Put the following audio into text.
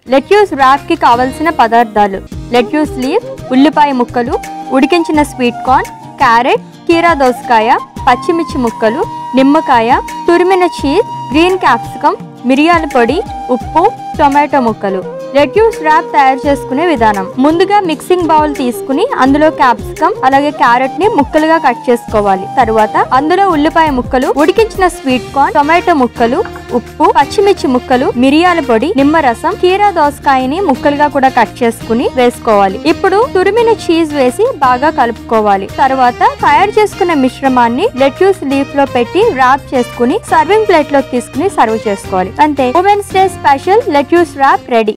lettuce rap కి కావలసిన పదార్థాలు లెట్యూస్ లీఫ్ ఉల్లిపాయ ముక్కలు ఉడికించిన స్వీట్ కార్న్ క్యారెట్ కీరా దోసకాయ పచ్చిమిర్చి ముక్కలు నిమ్మకాయ తురిమిన చీజ్ గ్రీన్ క్యాప్సికమ్ మిరియాల పొడి ఉప్పు టొమాటో ముక్కలు లెట్యూస్ ర్యాప్ తయారు చేసుకునే విధానం ముందుగా మిక్సింగ్ బౌల్ తీసుకుని అందులో క్యాప్సికమ్ అలాగే క్యారెట్ ని ముక్కలుగా కట్ చేసుకోవాలి తరువాత అందులో ఉల్లిపాయ ముక్కలు ఉడికించిన స్వీట్ కార్న్ టొమాటో ముక్కలు ఉప్పు పచ్చిమిర్చి ముక్కలు మిరియాల పొడి నిమ్మరసం కీరా దోసకాయని ముక్కలుగా కూడా కట్ చేసుకుని వేసుకోవాలి ఇప్పుడు తురిమిన చీజ్ వేసి బాగా కలుపుకోవాలి తర్వాత తయారు చేసుకున్న మిశ్రమాన్ని లెట్యూస్ లీఫ్ లో పెట్టి ర్యాప్ చేసుకుని సర్వింగ్ ప్లేట్ లోకి తీసుకుని సర్వ్ చేసుకోవాలి అంతే women's day special lettuce wrap ready